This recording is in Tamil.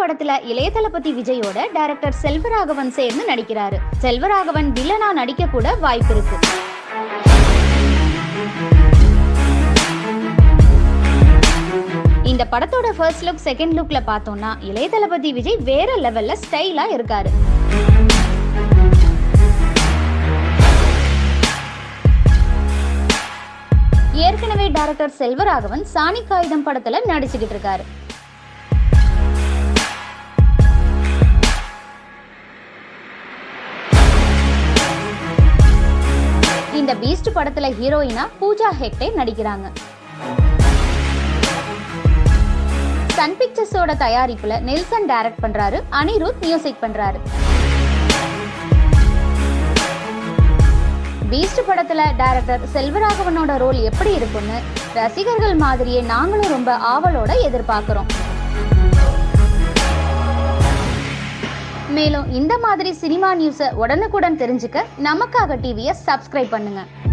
படத்துல இளைய தளபதி விஜயோட டைரக்டர் செல்வராகவன் சேர்ந்து நடிக்கிறாரு செல்வராகவன் வில்லனா நடிக்க கூட வாய்ப்பு இருக்கு இந்த படத்தோட ஃபர்ஸ்ட் லுக் செகண்ட் லுக்ல பார்த்தோம்னா இளைய தளபதி விஜய் வேற லெவல்ல ஸ்டைலா இருக்காரு ஏற்கனவே டைரக்டர் செல்வராகவன் சாணி காகிதம் படத்துல நடிச்சுக்கிட்டு இருக்காரு இந்த பீஸ்ட் படத்துல ஹீரோயினா பூஜா ஹெக்டே நடிக்கிறாங்க சன் பிக்சர்ஸோட தயாரிப்புல நெல்சன் டைரக்ட் பண்றாரு அனிருத் மியூசிக் பண்றாரு பீஸ்ட் படத்துல டைரக்டர் செல்வராகவனோட ரோல் எப்படி இருக்கும்னு ரசிகர்கள் மாதிரியே நாங்களும் ரொம்ப ஆவலோட எதிர்பார்க்கிறோம் மேலும் இந்த மாதிரி சினிமா நியூஸை உடனுக்குடன் தெரிஞ்சுக்க நமக்காக டிவியை சப்ஸ்கிரைப் பண்ணுங்க